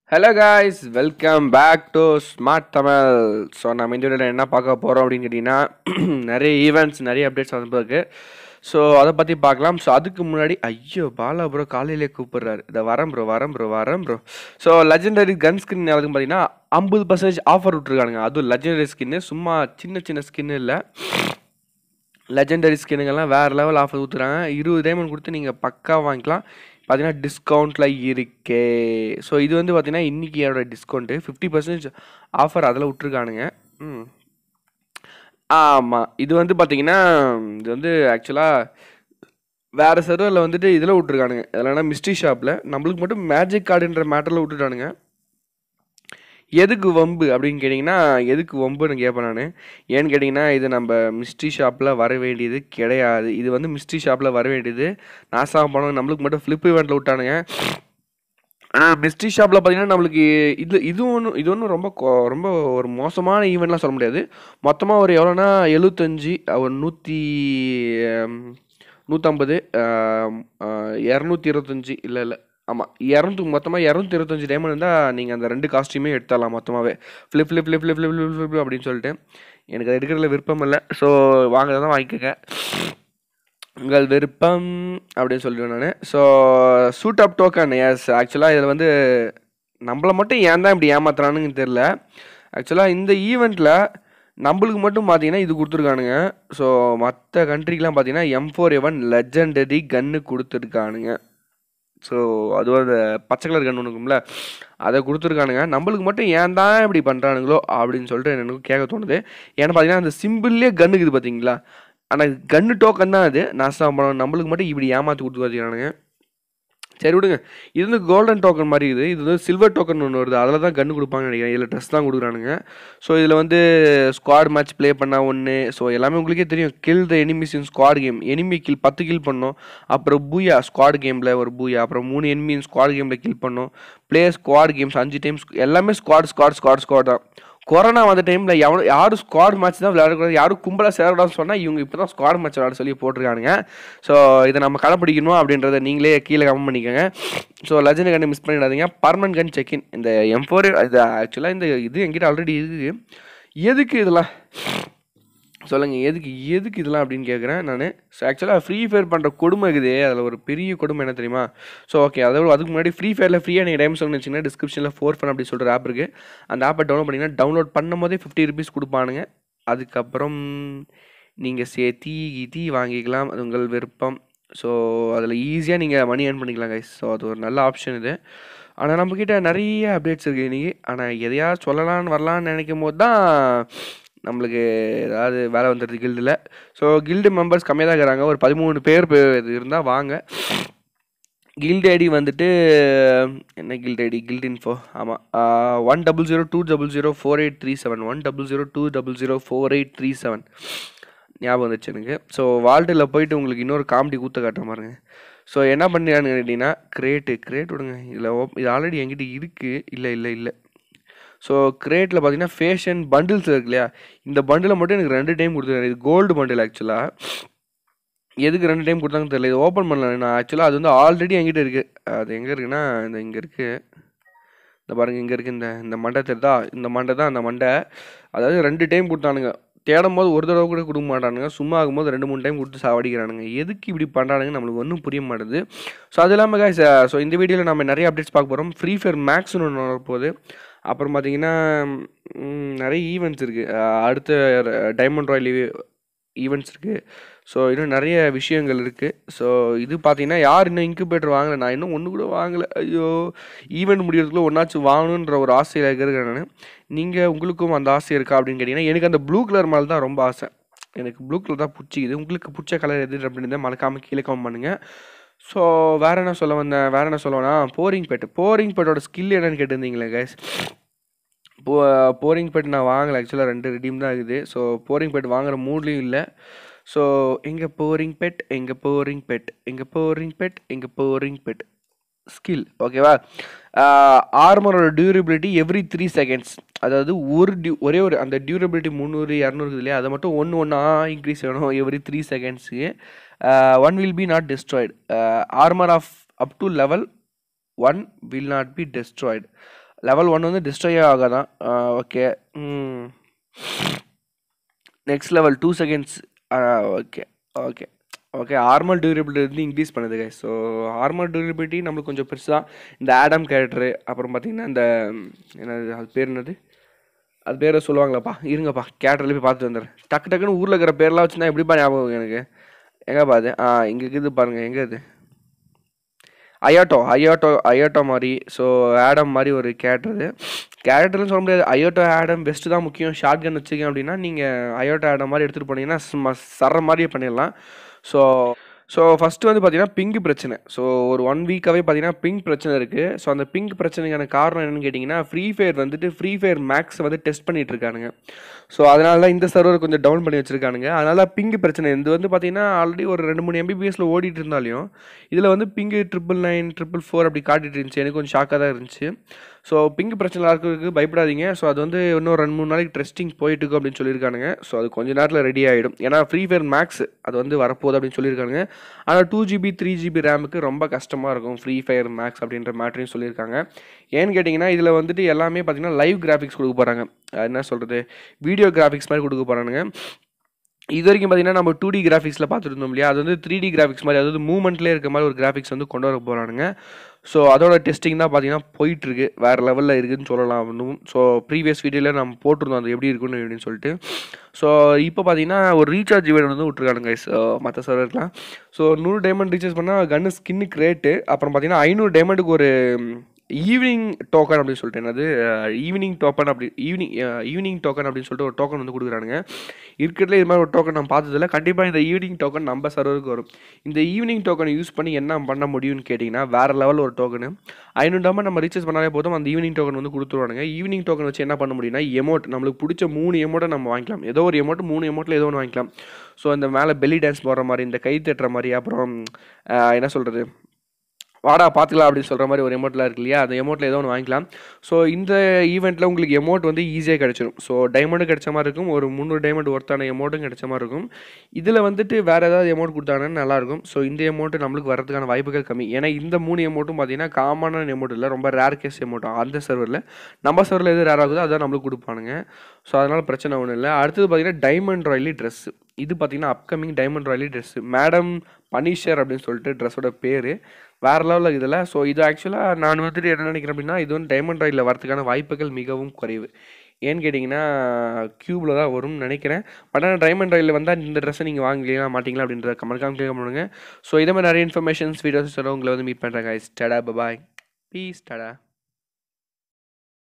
hello guys welcome back to smart Tamil so நம்ம இந்த வீடியோவில் என்ன பார்க்க போகிறோம் அப்படின்னு கேட்டிங்கன்னா நிறைய ஈவெண்ட்ஸ் நிறைய அப்டேட்ஸ் வந்து இருக்கு ஸோ அதை பற்றி பார்க்கலாம் ஸோ அதுக்கு முன்னாடி ஐயோ பாலா ப்ரோ காலையிலே கூப்பிடுறாரு இதை வரேன் ப்ரோ வரேன் ப்ரோ வரேன் bro so legendary gun skin எவ்வளோன்னு பார்த்தீங்கன்னா ஐம்பது பர்சன்டேஜ் ஆஃபர் விட்ருக்கானுங்க அதுவும் லெஜெண்டரி ஸ்கின்னு சும்மா சின்ன சின்ன ஸ்கின்னு இல்லை லெஜெண்டரி ஸ்கின்னுங்கெல்லாம் வேறு லெவல் ஆஃபர் ஊற்றுறாங்க இருபது டைமண்ட் கொடுத்து நீங்கள் பக்கா வாங்கிக்கலாம் பார்த்தீங்கன்னா டிஸ்கவுண்ட்டில் இருக்கே ஸோ இது வந்து பார்த்தீங்கன்னா இன்றைக்கியோட டிஸ்கவுண்ட்டு ஃபிஃப்டி பர்சன்டேஜ் ஆஃபர் அதில் விட்ருக்கானுங்க ம் ஆமாம் இது வந்து பார்த்தீங்கன்னா இது வந்து ஆக்சுவலாக வேறு சர்வரில் வந்துட்டு இதில் விட்ருக்கானுங்க இல்லைன்னா மிஸ்ட்ரி ஷாப்பில் நம்மளுக்கு மட்டும் மேஜிக் கார்டுன்ற மேட்டரில் விட்டுட்டானுங்க எதுக்கு வம்பு அப்படின்னு கேட்டிங்கன்னா எதுக்கு வம்புன்னு கேட்பேன் நான் ஏன்னு கேட்டிங்கன்னா இது நம்ம மிஸ்ட்ரி ஷாப்பில் வர வேண்டியது கிடையாது இது வந்து மிஸ்ட்ரி ஷாப்பில் வர வேண்டியது நாசா பணம் நம்மளுக்கு மட்டும் ஃப்ளிப் இவெண்ட்டில் விட்டானுங்க ஆனால் மிஸ்ட்ரி ஷாப்பில் பார்த்தீங்கன்னா நம்மளுக்கு இது இது ஒன்று இது ஒன்றும் ரொம்ப கொ- ரொம்ப ஒரு மோசமான ஈவெண்ட்லாம் சொல்ல முடியாது மொத்தமாக ஒரு எவ்வளோனா எழுபத்தஞ்சி ஒரு நூற்றி நூற்றம்பது இரநூத்தி இருபத்தஞ்சி இல்லை இல்லை ஆமாம் இரநூத்தி மொத்தமாக இரநூத்தி இருபத்தஞ்சி டைமண்ட் இருந்தால் நீங்கள் அந்த ரெண்டு காஸ்ட்யூமே எடுத்துடலாம் மொத்தமாகவே flip flip flip flip flip flip அப்படின்னு சொல்லிட்டு எனக்கு அது எடுக்கிறதுல விருப்பம் இல்லை ஸோ வாங்குறதா வாங்கிக்கோங்க உங்கள் விருப்பம் அப்படின்னு சொல்லிடுவேன் நான் so suit up tokens ஆக்சுவலாக இதில் வந்து நம்மளை மட்டும் ஏன் தான் இப்படி ஏமாத்துறானுன்னு தெரில ஆக்சுவலாக இந்த ஈவெண்ட்டில் நம்மளுக்கு மட்டும் பார்த்தீங்கன்னா இது கொடுத்துருக்கானுங்க ஸோ மற்ற கண்ட்ரிக்கெலாம் பார்த்தீங்கன்னா எம் ஃபோர் எவன் லெஜண்டரி கன்று கொடுத்துருக்கானுங்க ஸோ அது அந்த பச்சை கலர் கன் ஒன்று இருக்கும்ல அதை கொடுத்துருக்கானுங்க நம்மளுக்கு மட்டும் ஏன் தான் இப்படி பண்ணுறானுங்களோ அப்படின்னு சொல்லிட்டு எனக்கு கேட்க தோணுது ஏன்னா பார்த்தீங்கன்னா அந்த சிம்பிள்லேயே கன்னு இருக்குது பார்த்தீங்களா ஆனால் கன்னு டோக்கன் தான் அது நாசா பணம் நம்மளுக்கு மட்டும் இப்படி ஏமாற்றி கொடுத்து வச்சுக்கிறானுங்க சரி விடுங்க இது வந்து கோல்டன் டோக்கன் மாதிரி இது இது வந்து சில்வர் டோக்கன் ஒன்று வருது அதில் தான் கன்று கொடுப்பாங்கன்னு நினைக்கிறேன் இதில் ட்ரெஸ் தான் கொடுக்குறானுங்க ஸோ இதில் வந்து ஸ்குவாட் மேட்ச் ப்ளே பண்ணால் ஒன்று ஸோ எல்லாமே உங்களுக்கே தெரியும் kill the enemies in squad game enemy kill பத்து கில் பண்ணோம் அப்புறம் பூயா ஸ்குவாட் கேமில் ஒரு பூயா அப்புறம் மூணு எனிமி ஸ்குவாட் கேமில் கில் பண்ணோம் ப்ளே ஸ்குவாட் கேம்ஸ் அஞ்சு டைம்ஸ் எல்லாமே ஸ்குவாட் ஸ்குவாட் ஸ்குவாட் ஸ்குவாட் தான் கொரோனா வந்த டைமில் எவனும் யாரும் ஸ்குவாட் மேட்ச் தான் விளையாடக்கூடாது யாரும் கும்பலாக சேரக்கூடாதுன்னு சொன்னால் இவங்க இப்போ தான் ஸ்குவாட் மேட்ச் விளையாட சொல்லி போட்டிருக்கானுங்க ஸோ இதை நம்ம கடைப்பிடிக்கணும் அப்படின்றத நீங்களே கீழே கமெண்ட் பண்ணிக்கோங்க ஸோ லெஜண்ட் கன் மிஸ் பண்ணிடாதீங்க பர்மனன்ட் கன் செக்இன் இந்த எம் ஃபோர் இது ஆக்சுவலாக இந்த இது என்கிட்ட ஆல்ரெடி இருக்குது எதுக்கு இதெல்லாம் சொல்லுங்கள் எதுக்கு எதுக்கு இதெல்லாம் அப்படின்னு கேட்குறேன் நான் ஸோ ஆக்சுவலாக ஃப்ரீ ஃபயர் பண்ணுற கொடுமை இருக்குது அதில் ஒரு பெரிய கொடுமை என்ன தெரியுமா ஸோ ஓகே அதோட அதுக்கு முன்னாடி ஃப்ரீ ஃபயரில் ஃப்ரீயாக நீங்கள் டைம் சொல்லணும்னு வச்சிங்கன்னா டிஸ்கிரிப்ஷனில் ஃபோர் ஃபன் அப்படி சொல்கிற ஆப் இருக்குது அந்த ஆப்பை டவுன்லோட் பண்ணிங்கன்னா டவுன்லோட் பண்ணும் போதே ஃபிஃப்டி ருபீஸ் கொடுப்பானுங்க அதுக்கப்புறம் நீங்கள் சேர்த்தி கீத்தி வாங்கிக்கலாம் அது உங்கள் விருப்பம் ஸோ அதில் ஈஸியாக நீங்கள் மணி ஏர்ன் பண்ணிக்கலாம் கைஸ் ஸோ அது ஒரு நல்ல ஆப்ஷன் இது ஆனால் நம்மக்கிட்ட நிறைய அப்டேட்ஸ் இருக்குது இன்றைக்கி ஆனால் எதையாவது சொல்லலான்னு வரலான்னு நினைக்கும் போது தான் நம்மளுக்கு ஏதாவது வேலை வந்துடுது கில்டில் ஸோ கில்டு மெம்பர்ஸ் கம்மியாக தான் இருக்கிறாங்க ஒரு பதிமூணு பேர் இருந்தால் வாங்க கில்டு ஐடி வந்துட்டு என்ன கில்டு ஐடி கில்டு இன்ஃபோ ஆமாம் one double zero two double zero four eight three seven one double zero two double zero four eight three seven ஞாபகம் வந்துச்சு எனக்கு ஸோ வால்ட்டில் போயிட்டு உங்களுக்கு இன்னொரு காமெடி கூத்த காட்டுற பாருங்க ஸோ என்ன பண்ணியான்னு கேட்டிங்கன்னா கிரேட்டு கிரேட் விடுங்க இதில் ஓப் இது ஆல்ரெடி என்கிட்ட இருக்குது இல்லை இல்லை இல்லை ஸோ கிரேட்டில் பார்த்தீங்கன்னா ஃபேஷன் பண்டில்ஸ் இருக்கு இல்லையா இந்த பண்டில் மட்டும் எனக்கு ரெண்டு டைம் கொடுத்துருக்காரு இது கோல்டு பண்டில் ஆக்சுவலாக எதுக்கு ரெண்டு டைம் கொடுத்தாங்கன்னு தெரியல இது ஓப்பன் பண்ணல நான் ஆக்சுவலாக அது வந்து ஆல்ரெடி என்கிட்ட இருக்குது அது எங்கே இருக்குன்னா இந்த இங்கே இருக்குது இந்த பாருங்க இங்கே இருக்குது இந்த இந்த மண்டை தெரியுதா இந்த மண்டை தான் அந்த மண்டை அதாவது ரெண்டு டைம் கொடுத்தானுங்க தேடும் போது ஒரு தடவை கூட கொடுக்க மாட்டானுங்க சும்மா ஆகும்போது ரெண்டு மூணு டைம் கொடுத்து சாவடிக்கிறானுங்க எதுக்கு இப்படி பண்ணுறானுங்க நம்மளுக்கு ஒன்றும் புரிய மாட்டேது ஸோ அது இல்லாமல் guys ஸோ இந்த வீடியோவில் நம்ம நிறைய அப்டேட்ஸ் பார்க்க போகிறோம் ஃப்ரீ ஃபயர் மேக்ஸ்னு ஒன்று வரப்போகுது அப்புறம் பார்த்தீங்கன்னா ம், நிறைய ஈவெண்ட்ஸ் இருக்குது அடுத்த டைமண்ட் ராயல் ஈவெண்ட்ஸ் இருக்குது ஸோ இன்னும் நிறைய விஷயங்கள் இருக்குது ஸோ இது பார்த்தீங்கன்னா யார் இன்னும் இன்குபேட்டர் வாங்கலை நான் இன்னும் ஒன்று கூட வாங்கலை ஐயோ ஈவெண்ட் முடியறதுக்குள்ள ஒன்றாச்சும் வாங்கணுன்ற ஒரு ஆசையில் இருக்கிறேன் நான் நீங்கள் உங்களுக்கும் அந்த ஆசை இருக்கா அப்படின்னு கேட்டிங்கன்னா எனக்கு அந்த ப்ளூ கலர் மேலே தான் ரொம்ப ஆசை எனக்கு ப்ளூ கலர் தான் பிடிச்சிக்குது உங்களுக்கு பிடிச்ச கலர் எது அப்படின்னு மறக்காமல் கீழே கமெண்ட் பண்ணுங்கள் ஸோ வேற என்ன சொல்ல வந்தேன் வேற என்ன சொல்லணும்னா போரிங் பெட் போரிங் பெட்டோட ஸ்கில் என்னன்னு கேட்டிருந்தீங்களே கைஸ் போ போரிங் பெட் நான் வாங்கலை ஆக்சுவலாக ரெண்டு ரெடீம் தான் இருக்குது ஸோ போரிங் பெட் வாங்குற மூட்லேயும் இல்லை ஸோ எங்கே போரிங் பெட் எங்கே போரிங் பெட் எங்கே போரிங் பெட் எங்கே போரிங் பெட் ஸ்கில் ஓகேவா ஆர்மரோட டியூரபிலிட்டி எவ்ரி த்ரீ செகண்ட்ஸ் அதாவது ஒரு டியூ ஒரே ஒரு அந்த டியூரபிலிட்டி முந்நூறு இரநூறு இருக்குது இல்லையா அதை மட்டும் ஒன்று ஒன்றா இன்க்ரீஸ் ஆகணும் எவ்ரி த்ரீ செகண்ட்ஸுக்கு one will be not destroyed armour of up to level one will not be destroyed level one வந்து டிஸ்ட்ராயே ஆகாதான் okay next level two seconds okay okay okay armour durability வந்து இன்க்ரீஸ் பண்ணுது guy so ஆர்மல் durability நம்மளுக்கு கொஞ்சம் பெருசு தான் இந்த ஆடம் கேரக்டரு அப்புறம் பார்த்தீங்கன்னா இந்த என்னது அது பேர் என்னது அது பேரை சொல்லுவாங்களாப்பா இருங்கப்பா கேரக்டர்ல போய் பார்த்துட்டு வந்துடுறேன் டக்கு டக்குன்னு ஊரில் இருக்கிற பேர்லாம் வச்சுருந்தா எப்படிப்பா ஞாபகம் எனக்கு எங்கேப்பா அது ஆ இங்கே இருக்குது பாருங்கள் எங்கே இது அயோட்டோ அயோட்டோ அயோட்டோ மாதிரி ஸோ ஆடம் மாதிரி ஒரு கேரக்டர் இது கேரக்டர்னு சொல்ல முடியாது அயோட்டோ ஆடம் பெஸ்ட்டு தான் முக்கியம் ஷார்ட் கன் வச்சுக்கேன் அப்படின்னா நீங்கள் அயோட்டோ ஆடம் மாதிரி எடுத்துகிட்டு போனீங்கன்னா சும்மா சர மாதிரியே பண்ணிடலாம் ஸோ ஸோ ஃபஸ்ட்டு வந்து பார்த்தீங்கன்னா பிங்க் பிரச்சனை ஸோ ஒரு ஒன் வீக்காகவே பார்த்தீங்கன்னா பிங்க் பிரச்சனை இருக்குது ஸோ அந்த பிங்க் பிரச்சனைக்கான காரணம் என்னன்னு கேட்டிங்கன்னா ஃப்ரீ ஃபயர் வந்துட்டு ஃப்ரீ ஃபயர் மேக்ஸ் வந்து டெஸ்ட் பண்ணிட்டு இருக்கானுங்க ஸோ அதனால தான் இந்த சர்வர் கொஞ்சம் டவுன் பண்ணி வச்சிருக்கானுங்க அதனால பிங்க் பிரச்சனை இது வந்து பார்த்தீங்கன்னா ஆல்ரெடி ஒரு ரெண்டு மூணு எம்பிபிஎஸ்ல ஓடிட்டு இருந்தாலையும் இதில் வந்து pink triple nine triple four அப்படி காட்டிட்டு இருந்துச்சு எனக்கு கொஞ்சம் ஷாக்காக தான் இருந்துச்சு ஸோ பிங்க் பிரச்சனை இருக்கிறதுக்கு பயப்படாதீங்க ஸோ அது வந்து இன்னும் ரெண்டு மூணு நாளைக்கு டெஸ்டிங் போயிட்டு இருக்கு அப்படின்னு சொல்லியிருக்கானுங்க ஸோ அது கொஞ்ச நேரத்தில் ரெடி ஆகிடும் ஏன்னா ஃப்ரீ ஃபயர் மேக்ஸ் அது வந்து வரப்போகுது அப்படின்னு சொல்லியிருக்காங்க ஆனால் டூ ஜிபி த்ரீ ஜிபி ரேமுக்கு ரொம்ப கஷ்டமாக இருக்கும் ஃப்ரீ ஃபயர் மேக்ஸ் அப்படின்ற மேட்ரையும் சொல்லியிருக்காங்க ஏன்னு கேட்டிங்கன்னா இதில் வந்துட்டு எல்லாமே பார்த்தீங்கன்னா லைவ் கிராஃபிக்ஸ் கொடுக்க போகிறாங்க என்ன சொல்கிறது வீடியோ கிராஃபிக்ஸ் மாதிரி கொடுக்க போகிறானுங்க இது வரைக்கும் பார்த்தீங்கன்னா நம்ம டூ டி கிராஃபிக்ஸில் பார்த்துட்டு இருந்தோம் இல்லையா அது வந்து த்ரீ டி கிராஃபிக்ஸ் மாதிரி அதாவது மூமெண்ட்லேயே இருக்க மாதிரி ஒரு கிராஃபிக்ஸ் வந்து கொண்டு வர போகிறானுங்க ஸோ அதோட டெஸ்டிங் தான் பார்த்தீங்கன்னா போயிட்டுருக்கு வேறு லெவலில் இருக்குதுன்னு சொல்லலாம் இன்னும் ஸோ ப்ரீவியஸ் வீடியோவில் நம்ம போட்டிருந்தோம் அது எப்படி இருக்குன்னு அப்படின்னு சொல்லிட்டு ஸோ இப்போ பார்த்தீங்கன்னா ஒரு ரீசார்ஜ் ஈவெண்ட் வந்து விட்ருக்கானுங்க மற்ற சர்வர்லாம் ஸோ நூறு டைமண்ட் ரீசார்ஜ் பண்ணால் கன்னு ஸ்கின்னுக்கு ரேட்டு அப்புறம் பார்த்தீங்கன்னா ஐநூறு டைமண்டுக்கு ஒரு ஈவினிங் டோக்கன் அப்படின்னு சொல்லிட்டு என்னது ஈவினிங் டோக்கன் அப்படி ஈவினிங் ஈவினிங் டோக்கன் அப்படின்னு சொல்லிட்டு ஒரு டோக்கன் வந்து கொடுக்குறானுங்க இருக்கிறதுல இது மாதிரி ஒரு டோக்கன் நம்ம பார்த்ததில்ல கண்டிப்பாக இந்த ஈவினிங் டோக்கன் நம்ம சர்வருக்கு வரும் இந்த ஈவினிங் டோக்கனை யூஸ் பண்ணி என்ன பண்ண முடியும்னு கேட்டிங்கன்னா வேறு லெவல் ஒரு டோக்கனு ஐநூறு டைமண்ட் நம்ம ரீசார்ஜ் பண்ணாலே போதும் அந்த ஈவினிங் டோக்கன் வந்து கொடுத்துருவானுங்க ஈவினிங் டோக்கன் வச்சு என்ன பண்ண முடியும்னா எமௌண்ட் நம்மளுக்கு பிடிச்ச மூணு எமௌண்ட்டை நம்ம வாங்கிக்கலாம் ஏதோ ஒரு எமௌண்ட் மூணு எமௌண்ட்டில் ஏதோ ஒன்று வாங்கிக்கலாம் ஸோ இந்த மேலே பெல்லி டான்ஸ் போடுற மாதிரி இந்த கை தட்டுற மாதிரி அப்புறம் என்ன சொல்கிறது வாடா பார்த்துக்கலாம் அப்படின்னு சொல்கிற மாதிரி ஒரு எமௌண்ட்லாம் இருக்கு இல்லையா அந்த எமௌண்ட்டில் ஏதோ ஒன்று வாங்கிக்கலாம் ஸோ இந்த ஈவெண்ட்டில் உங்களுக்கு எமௌண்ட் வந்து ஈஸியாக கிடச்சிடும் ஸோ டைமண்டும் கிடைச்ச மாதிரி இருக்கும் ஒரு முந்நூறு டைமண்ட் ஒர்த்தான எமௌண்ட்டும் கிடைச்ச மாதிரி இருக்கும் இதில் வந்துட்டு வேறு ஏதாவது எமௌண்ட் கொடுத்தாங்கன்னா நல்லாயிருக்கும் ஸோ இந்த எமௌண்ட்டு நம்மளுக்கு வரதுக்கான வாய்ப்புகள் கம்மி ஏன்னா இந்த மூணு எமௌண்ட்டும் பார்த்தீங்கன்னா காமனான எமௌண்ட் இல்லை ரொம்ப ரேர் கேஸ் எமௌண்ட் அந்த சர்வரில் நம்ம சர்வரில் எது ரேர் ஆகுதோ அதான் நம்மளுக்கு கொடுப்பானுங்க ஸோ அதனால் பிரச்சனை ஒன்றும் இல்லை அடுத்தது பார்த்தீங்கன்னா டைமண்ட் ராயலி ட்ரெஸ்ஸு இது பார்த்தீங்கன்னா upcoming diamond royale dress madam punisher அப்படின்னு சொல்லிட்டு ட்ரெஸ்ஸோட பேர் வேறு லெவலில் இதில் ஸோ இது ஆக்சுவலாக நான் வந்துட்டு என்ன நினைக்கிறேன் அப்படின்னா இது வந்து டைமண்ட் ராயில் வரதுக்கான வாய்ப்புகள் மிகவும் குறைவு ஏன்னு கேட்டிங்கன்னா க்யூபில் தான் வரும்னு நினைக்கிறேன் பட் ஆனால் டைமண்ட் ராயில் வந்தால் இந்த ட்ரெஸ்ஸை நீங்கள் வாங்கலாம் மாட்டிங்களா அப்படின்ற கமெண்ட் காமிக்க பண்ணுங்க ஸோ இதே மாதிரி நிறைய இன்ஃபர்மேஷன்ஸ் வீடியோஸ் சொல்ல உங்களை வந்து மீட் பண்ணுறேன் கைஸ் டடா பபாய் பீஸ் டடா